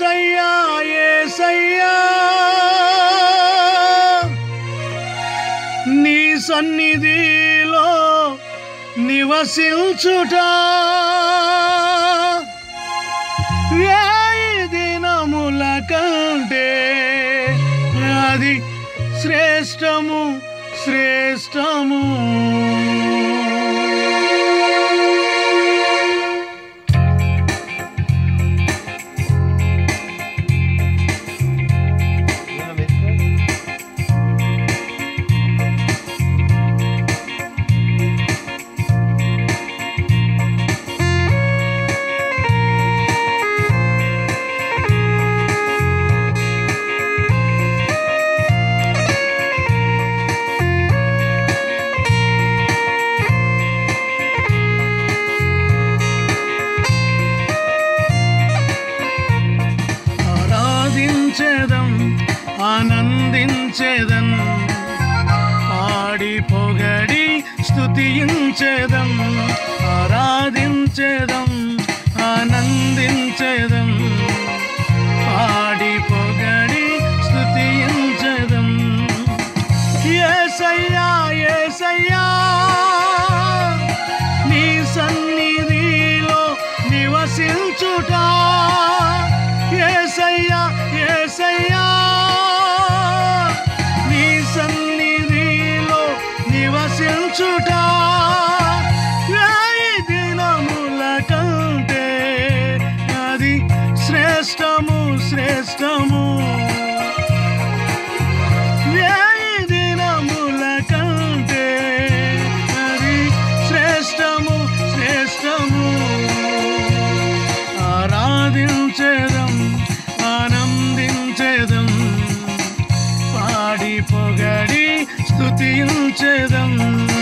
ఏసయ్యా ఏసయ్యా నీ సన్నిధిలో నివసించుట వేయి దినముల కంటే అది శ్రేష్టము శ్రేష్టము ఆరాధించేదం ఆనందించేదం పాడి పొగడి స్తుతించేదం ఆరాధించేదం ఆనందించేదం పాడి పొగడి స్తుతించేదం ఏసయ్యా ఏసయ్యా నీ సన్నిధిలో నివసించుట ఏసయ్యా ఏసయ్యా నీ సన్నిధిలో నివసించుట వేయి దినముల కంటే అది శ్రేష్టము శ్రేష్టము వేయి దినముల కంటే అది శ్రేష్టము శ్రేష్టము ఆరాధించేదం ఆనందించేదం పాడి పొగడి స్తుతించేదం